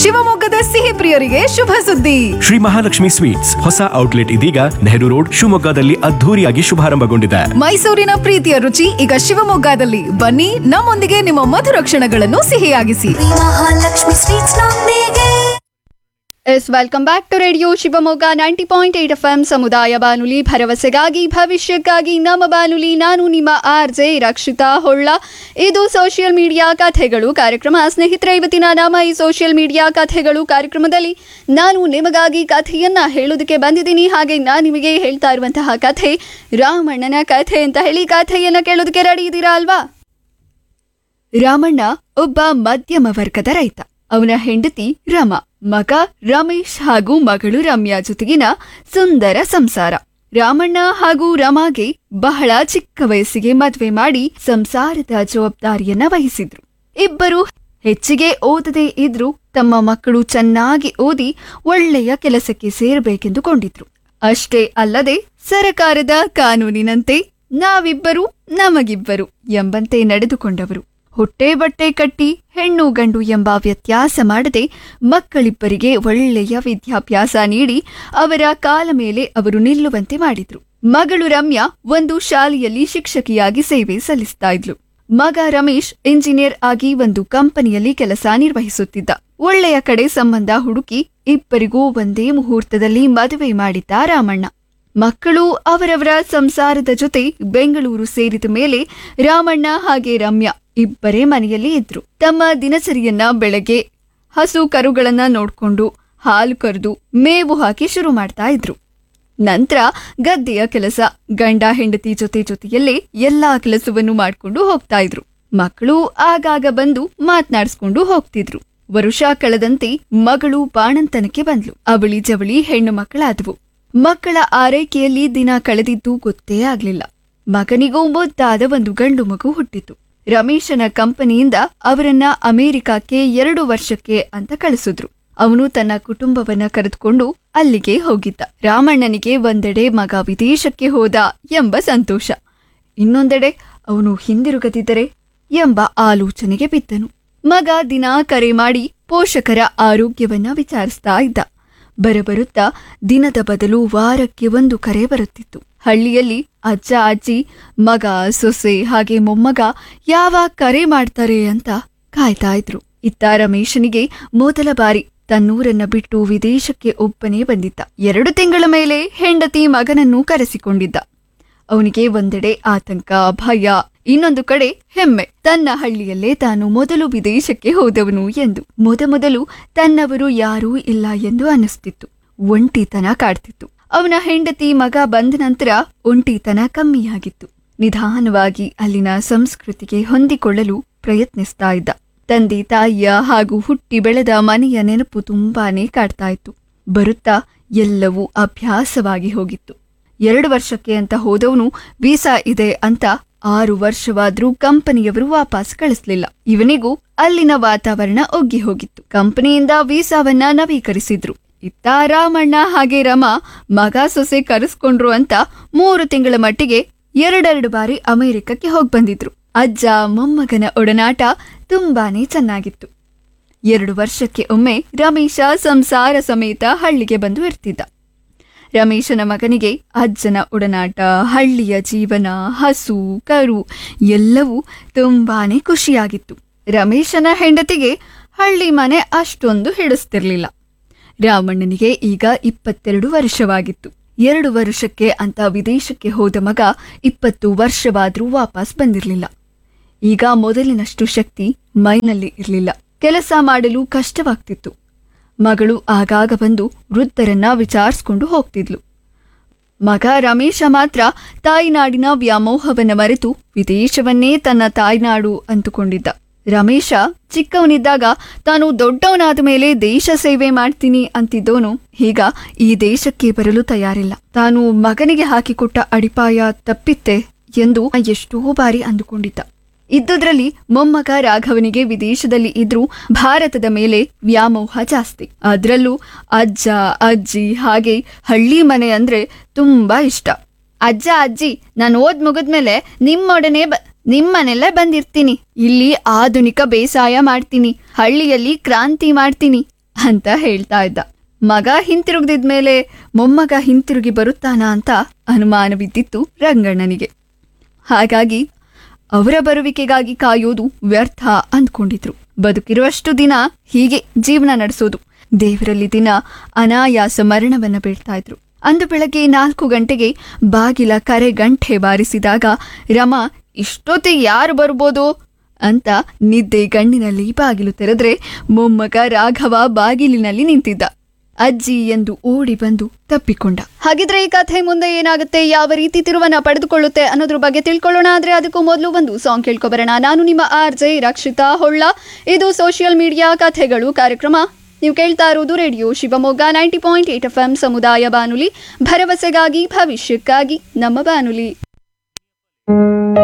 ಶಿವಮೊಗ್ಗದ ಸಿಹಿ ಪ್ರಿಯರಿಗೆ ಶುಭ ಸುದ್ದಿ ಶ್ರೀ ಮಹಾಲಕ್ಷ್ಮಿ ಸ್ವೀಟ್ಸ್ ಹೊಸ ಔಟ್ಲೆಟ್ ಇದೀಗ ನೆಹರು ರೋಡ್ ಶಿವಮೊಗ್ಗದಲ್ಲಿ ಅದ್ಧೂರಿಯಾಗಿ ಶುಭಾರಂಭಗೊಂಡಿದೆ ಮೈಸೂರಿನ ಪ್ರೀತಿಯ ರುಚಿ ಈಗ ಶಿವಮೊಗ್ಗದಲ್ಲಿ ಬನ್ನಿ ನಮ್ಮೊಂದಿಗೆ ನಿಮ್ಮ ಮಧುರ ಕ್ಷಣಗಳನ್ನು ಸಿಹಿಯಾಗಿಸಿ ಮಹಾಲಕ್ಷ್ಮಿ ಸ್ವೀಟ್ಸ್ ನೊಂದಿಗೆ yes welcome back to radio Shivamogga ninety point eight F M ಸಮುದಾಯ ಬಾನುಲಿ ಭರವಸೆಗಾಗಿ ಭವಿಷ್ಯಕ್ಕಾಗಿ ನಮ್ಮ ಬಾನುಲಿ ನಾನು ನಿಮ್ಮ ಆರ್ ಜೆ ರಕ್ಷಿತಾ ಹೊಳ್ಳ ಇದು ಸೋಷಿಯಲ್ ಮೀಡಿಯಾ ಕಥೆಗಳು ಕಾರ್ಯಕ್ರಮ ಸ್ನೇಹಿತರೆ ಇವತ್ತಿನ ನಮ್ಮ ಈ ಸೋಷಿಯಲ್ ಮೀಡಿಯಾ ಕಥೆಗಳು ಕಾರ್ಯಕ್ರಮದಲ್ಲಿ ನಾನು ನಿಮಗಾಗಿ ಕಥೆಯನ್ನ ಹೇಳೋದಕ್ಕೆ ಬಂದಿದ್ದೀನಿ ಹಾಗೆ ನಾನು ನಿಮಗೆ ಹೇಳ್ತಾ ಇರುವಂತಹ ಕಥೆ ರಾಮಣ್ಣನ ಕಥೆ ಅಂತ ಹೇಳಿ ಕಥೆಯನ್ನ ಕೇಳೋದಕ್ಕೆ ರೆಡಿ ಇದ್ದೀರಾ ಅಲ್ವಾ ರಾಮಣ್ಣ ಒಬ್ಬ ಮಧ್ಯಮ ವರ್ಗದ ರೈತ ಅವನ ಹೆಂಡತಿ ರಮ ಮಗ ರಮೇಶ್ ಹಾಗೂ ಮಗಳು ರಮ್ಯಾ ಜೊತೆಗಿನ ಸುಂದರ ಸಂಸಾರ ರಾಮಣ್ಣ ಹಾಗೂ ರಮಾಗೆ ಬಹಳ ಚಿಕ್ಕ ವಯಸ್ಸಿಗೆ ಮದ್ವೆ ಮಾಡಿ ಸಂಸಾರದ ಜವಾಬ್ದಾರಿಯನ್ನ ವಹಿಸಿದ್ರು ಇಬ್ಬರು ಹೆಚ್ಚಿಗೆ ಓದದೇ ಇದ್ರು ತಮ್ಮ ಮಕ್ಕಳು ಚೆನ್ನಾಗಿ ಓದಿ ಒಳ್ಳೆಯ ಕೆಲಸಕ್ಕೆ ಸೇರಬೇಕೆಂದುಕೊಂಡಿದ್ರು ಅಷ್ಟೇ ಅಲ್ಲದೆ ಸರಕಾರದ ಕಾನೂನಿನಂತೆ ನಾವಿಬ್ಬರು ನಮಗಿಬ್ಬರು ಎಂಬಂತೆ ನಡೆದುಕೊಂಡವರು ಹೊಟ್ಟೆ ಬಟ್ಟೆ ಕಟ್ಟಿ ಹೆಣ್ಣು ಗಂಡು ಎಂಬ ವ್ಯತ್ಯಾಸ ಮಾಡದೆ ಮಕ್ಕಳಿಬ್ಬರಿಗೆ ಒಳ್ಳೆಯ ವಿದ್ಯಾಭ್ಯಾಸ ನೀಡಿ ಅವರ ಕಾಲ ಮೇಲೆ ಅವರು ನಿಲ್ಲುವಂತೆ ಮಾಡಿದ್ರು ಮಗಳು ರಮ್ಯಾ ಒಂದು ಶಾಲೆಯಲ್ಲಿ ಶಿಕ್ಷಕಿಯಾಗಿ ಸೇವೆ ಸಲ್ಲಿಸ್ತಾ ಇದ್ಲು ಮಗ ರಮೇಶ್ ಇಂಜಿನಿಯರ್ ಆಗಿ ಒಂದು ಕಂಪನಿಯಲ್ಲಿ ಕೆಲಸ ನಿರ್ವಹಿಸುತ್ತಿದ್ದ ಒಳ್ಳೆಯ ಕಡೆ ಸಂಬಂಧ ಹುಡುಕಿ ಇಬ್ಬರಿಗೂ ಒಂದೇ ಮುಹೂರ್ತದಲ್ಲಿ ಮದುವೆ ಮಾಡಿದ್ದ ರಾಮಣ್ಣ ಮಕ್ಕಳು ಅವರವರ ಸಂಸಾರದ ಜೊತೆ ಬೆಂಗಳೂರು ಸೇರಿದ ಮೇಲೆ ರಾಮಣ್ಣ ಹಾಗೆ ರಮ್ಯಾ ಇಬ್ಬರೇ ಮನೆಯಲ್ಲಿ ಇದ್ರು ತಮ್ಮ ದಿನಚರಿಯನ್ನ ಬೆಳಗ್ಗೆ ಹಸು ಕರುಗಳನ್ನ ನೋಡ್ಕೊಂಡು ಹಾಲು ಕರೆದು ಮೇವು ಹಾಕಿ ಶುರು ಮಾಡ್ತಾ ಇದ್ರು ನಂತರ ಗದ್ದೆಯ ಕೆಲಸ ಗಂಡ ಹೆಂಡತಿ ಜೊತೆ ಜೊತೆಯಲ್ಲೇ ಎಲ್ಲಾ ಕೆಲಸವನ್ನು ಮಾಡ್ಕೊಂಡು ಹೋಗ್ತಾ ಇದ್ರು ಮಕ್ಕಳು ಆಗಾಗ ಬಂದು ಮಾತ್ನಾಡ್ಸ್ಕೊಂಡು ಹೋಗ್ತಿದ್ರು ವರುಷ ಕಳೆದಂತೆ ಮಗಳು ಬಾಣಂತನಕ್ಕೆ ಬಂದ್ಲು ಅವಳಿ ಜವಳಿ ಹೆಣ್ಣು ಮಕ್ಕಳಾದವು ಮಕ್ಕಳ ಆರೈಕೆಯಲ್ಲಿ ದಿನ ಕಳೆದಿದ್ದು ಗೊತ್ತೇ ಆಗ್ಲಿಲ್ಲ ಮಗನಿಗೂ ಮುದ್ದಾದ ಒಂದು ಗಂಡು ಮಗು ಹುಟ್ಟಿತು ರಮೇಶನ ಕಂಪನಿಯಿಂದ ಅವರನ್ನ ಅಮೆರಿಕಕ್ಕೆ ಎರಡು ವರ್ಷಕ್ಕೆ ಅಂತ ಕಳಿಸಿದ್ರು ಅವನು ತನ್ನ ಕುಟುಂಬವನ್ನ ಕರೆದುಕೊಂಡು ಅಲ್ಲಿಗೆ ಹೋಗಿದ್ದ ರಾಮಣ್ಣನಿಗೆ ಒಂದೆಡೆ ಮಗ ವಿದೇಶಕ್ಕೆ ಹೋದ ಎಂಬ ಸಂತೋಷ ಇನ್ನೊಂದೆಡೆ ಅವನು ಹಿಂದಿರುಗದಿದ್ದರೆ ಎಂಬ ಆಲೋಚನೆಗೆ ಬಿದ್ದನು ಮಗ ದಿನ ಕರೆ ಮಾಡಿ ಪೋಷಕರ ಆರೋಗ್ಯವನ್ನ ವಿಚಾರಿಸ್ತಾ ಇದ್ದ ಬರಬರುತ್ತಾ ದಿನದ ಬದಲು ವಾರಕ್ಕೆ ಒಂದು ಕರೆ ಬರುತ್ತಿತ್ತು ಹಳ್ಳಿಯಲ್ಲಿ ಅಜ್ಜ ಅಜ್ಜಿ ಮಗ ಸೊಸೆ ಹಾಗೆ ಮೊಮ್ಮಗ ಯಾವಾಗ ಕರೆ ಮಾಡ್ತಾರೆ ಅಂತ ಕಾಯ್ತಾ ಇದ್ರು ಇತ್ತ ರಮೇಶನಿಗೆ ಮೊದಲ ಬಾರಿ ತನ್ನೂರನ್ನ ಬಿಟ್ಟು ವಿದೇಶಕ್ಕೆ ಒಬ್ಬನೇ ಬಂದಿದ್ದ ಎರಡು ತಿಂಗಳ ಮೇಲೆ ಹೆಂಡತಿ ಮಗನನ್ನು ಕರೆಸಿಕೊಂಡಿದ್ದ ಅವನಿಗೆ ಒಂದೆಡೆ ಆತಂಕ ಭಯ ಇನ್ನೊಂದು ಕಡೆ ಹೆಮ್ಮೆ ತನ್ನ ಹಳ್ಳಿಯಲ್ಲೇ ತಾನು ಮೊದಲು ವಿದೇಶಕ್ಕೆ ಹೋದವನು ಎಂದು ಮೊದಮೊದಲು ತನ್ನವರು ಯಾರೂ ಇಲ್ಲ ಎಂದು ಅನ್ನಿಸ್ತಿತ್ತು ಒಂಟಿತನ ಕಾಡ್ತಿತ್ತು ಅವನ ಹೆಂಡತಿ ಮಗ ಬಂದ ನಂತರ ಒಂಟಿತನ ಕಮ್ಮಿಯಾಗಿತ್ತು ನಿಧಾನವಾಗಿ ಅಲ್ಲಿನ ಸಂಸ್ಕೃತಿಗೆ ಹೊಂದಿಕೊಳ್ಳಲು ಪ್ರಯತ್ನಿಸ್ತಾ ಇದ್ದ ತಂದೆ ತಾಯಿಯ ಹಾಗೂ ಹುಟ್ಟಿ ಬೆಳೆದ ಮನೆಯ ನೆನಪು ತುಂಬಾನೇ ಕಾಡ್ತಾ ಇತ್ತು ಬರುತ್ತಾ ಎಲ್ಲವೂ ಅಭ್ಯಾಸವಾಗಿ ಹೋಗಿತ್ತು ಎರಡು ವರ್ಷಕ್ಕೆ ಅಂತ ಹೋದವನು ವೀಸಾ ಇದೆ ಅಂತ ಆರು ವರ್ಷವಾದ್ರೂ ಕಂಪನಿಯವರು ವಾಪಸ್ ಕಳಿಸ್ಲಿಲ್ಲ ಇವನಿಗೂ ಅಲ್ಲಿನ ವಾತಾವರಣ ಒಗ್ಗಿ ಹೋಗಿತ್ತು ಕಂಪನಿಯಿಂದ ವೀಸಾವನ್ನ ನವೀಕರಿಸಿದ್ರು ಇತ್ತ ರಾಮಣ್ಣ ಹಾಗೆ ರಮಾ ಮಗ ಸೊಸೆ ಕರೆಸ್ಕೊಂಡ್ರು ಅಂತ ಮೂರು ತಿಂಗಳ ಮಟ್ಟಿಗೆ ಎರಡೆರಡು ಬಾರಿ ಅಮೆರಿಕಕ್ಕೆ ಹೋಗಿ ಬಂದಿದ್ರು ಅಜ್ಜ ಮೊಮ್ಮಗನ ಒಡನಾಟ ತುಂಬಾನೇ ಚೆನ್ನಾಗಿತ್ತು ಎರಡು ವರ್ಷಕ್ಕೆ ಒಮ್ಮೆ ರಮೇಶ ಸಂಸಾರ ಸಮೇತ ಹಳ್ಳಿಗೆ ಬಂದು ಇರ್ತಿದ್ದ ರಮೇಶನ ಮಗನಿಗೆ ಅಜ್ಜನ ಒಡನಾಟ ಹಳ್ಳಿಯ ಜೀವನ ಹಸು ಕರು ಎಲ್ಲವೂ ತುಂಬಾನೇ ಖುಷಿಯಾಗಿತ್ತು ರಮೇಶನ ಹೆಂಡತಿಗೆ ಹಳ್ಳಿ ಮನೆ ಅಷ್ಟೊಂದು ಹಿಡಿಸ್ತಿರ್ಲಿಲ್ಲ ರಾಮಣ್ಣನಿಗೆ ಈಗ ಇಪ್ಪತ್ತೆರಡು ವರ್ಷವಾಗಿತ್ತು ಎರಡು ವರ್ಷಕ್ಕೆ ಅಂತ ವಿದೇಶಕ್ಕೆ ಹೋದ ಮಗ ಇಪ್ಪತ್ತು ವರ್ಷವಾದ್ರೂ ವಾಪಸ್ ಬಂದಿರಲಿಲ್ಲ ಈಗ ಮೊದಲಿನಷ್ಟು ಶಕ್ತಿ ಮೈನಲ್ಲಿ ಇರಲಿಲ್ಲ ಕೆಲಸ ಮಾಡಲು ಕಷ್ಟವಾಗ್ತಿತ್ತು ಮಗಳು ಆಗಾಗ ಬಂದು ವೃದ್ಧರನ್ನ ವಿಚಾರಿಸ್ಕೊಂಡು ಹೋಗ್ತಿದ್ಲು ಮಗ ರಮೇಶ ಮಾತ್ರ ತಾಯ್ನಾಡಿನ ವ್ಯಾಮೋಹವನ್ನ ಮರೆತು ವಿದೇಶವನ್ನೇ ತನ್ನ ತಾಯ್ನಾಡು ಅಂದುಕೊಂಡಿದ್ದ ರಮೇಶ ಚಿಕ್ಕವನಿದ್ದಾಗ ತಾನು ದೊಡ್ಡವನಾದ ಮೇಲೆ ದೇಶ ಸೇವೆ ಮಾಡ್ತೀನಿ ಅಂತಿದ್ದವನು ಈಗ ಈ ದೇಶಕ್ಕೆ ಬರಲು ತಯಾರಿಲ್ಲ ತಾನು ಮಗನಿಗೆ ಹಾಕಿಕೊಟ್ಟ ಅಡಿಪಾಯ ತಪ್ಪಿತ್ತೆ ಎಂದು ಎಷ್ಟೋ ಬಾರಿ ಅಂದುಕೊಂಡಿದ್ದ ಇದ್ದುದ್ರಲ್ಲಿ ಮೊಮ್ಮಗ ರಾಘವನಿಗೆ ವಿದೇಶದಲ್ಲಿ ಇದ್ರೂ ಭಾರತದ ಮೇಲೆ ವ್ಯಾಮೋಹ ಜಾಸ್ತಿ ಅದ್ರಲ್ಲೂ ಅಜ್ಜ ಅಜ್ಜಿ ಹಾಗೆ ಹಳ್ಳಿ ಮನೆ ಅಂದ್ರೆ ತುಂಬಾ ಇಷ್ಟ ಅಜ್ಜ ಅಜ್ಜಿ ನಾನು ಓದ್ ಮುಗಿದ್ಮೇಲೆ ನಿಮ್ಮೊಡನೆ ಬ ನಿಮ್ಮನೆಲ್ಲ ಬಂದಿರ್ತೀನಿ ಇಲ್ಲಿ ಆಧುನಿಕ ಬೇಸಾಯ ಮಾಡ್ತೀನಿ ಹಳ್ಳಿಯಲ್ಲಿ ಕ್ರಾಂತಿ ಮಾಡ್ತೀನಿ ಅಂತ ಹೇಳ್ತಾ ಇದ್ದ ಮಗ ಹಿಂತಿರುಗ್ದಿದ್ಮೇಲೆ ಮೊಮ್ಮಗ ಹಿಂತಿರುಗಿ ಬರುತ್ತಾನಾ ಅಂತ ಅನುಮಾನವಿದ್ದಿತ್ತು ರಂಗಣ್ಣನಿಗೆ ಹಾಗಾಗಿ ಅವರ ಬರುವಿಕೆಗಾಗಿ ಕಾಯೋದು ವ್ಯರ್ಥ ಅಂದ್ಕೊಂಡಿದ್ರು ಬದುಕಿರುವಷ್ಟು ದಿನ ಹೀಗೆ ಜೀವನ ನಡೆಸೋದು ದೇವರಲ್ಲಿ ದಿನ ಅನಾಯಾಸ ಮರಣವನ್ನ ಬೀಳ್ತಾ ಇದ್ರು ಅಂದು ಬೆಳಗ್ಗೆ ನಾಲ್ಕು ಗಂಟೆಗೆ ಬಾಗಿಲ ಕರೆ ಗಂಟೆ ಬಾರಿಸಿದಾಗ ರಮಾ ಇಷ್ಟೊತ್ತಿಗೆ ಯಾರು ಬರ್ಬೋದು ಅಂತ ನಿದ್ದೆ ಗಣ್ಣಿನಲ್ಲಿ ಬಾಗಿಲು ತೆರೆದ್ರೆ ಮೊಮ್ಮಗ ರಾಘವ ಬಾಗಿಲಿನಲ್ಲಿ ನಿಂತಿದ್ದ ಅಜ್ಜಿ ಎಂದು ಓಡಿ ಬಂದು ತಪ್ಪಿಕೊಂಡ ಹಾಗಿದ್ರೆ ಈ ಕಥೆ ಮುಂದೆ ಏನಾಗುತ್ತೆ ಯಾವ ರೀತಿ ತಿರುವನ್ನ ಪಡೆದುಕೊಳ್ಳುತ್ತೆ ಅನ್ನೋದ್ರ ಬಗ್ಗೆ ತಿಳ್ಕೊಳ್ಳೋಣ ಆದ್ರೆ ಅದಕ್ಕೂ ಮೊದಲು ಒಂದು ಸಾಂಗ್ ಕೇಳ್ಕೊಬರೋಣ ನಾನು ನಿಮ್ಮ ಆರ್ ಜೆ ರಕ್ಷಿತಾ ಹೊಳ್ಳ ಇದು ಸೋಷಿಯಲ್ ಮೀಡಿಯಾ ಕಥೆಗಳು ಕಾರ್ಯಕ್ರಮ ನೀವು ಕೇಳ್ತಾ ಇರೋದು radio Shivamogga ninety point eight F M ಸಮುದಾಯ ಬಾನುಲಿ ಭರವಸೆಗಾಗಿ ಭವಿಷ್ಯಕ್ಕಾಗಿ ನಮ್ಮ ಬಾನುಲಿ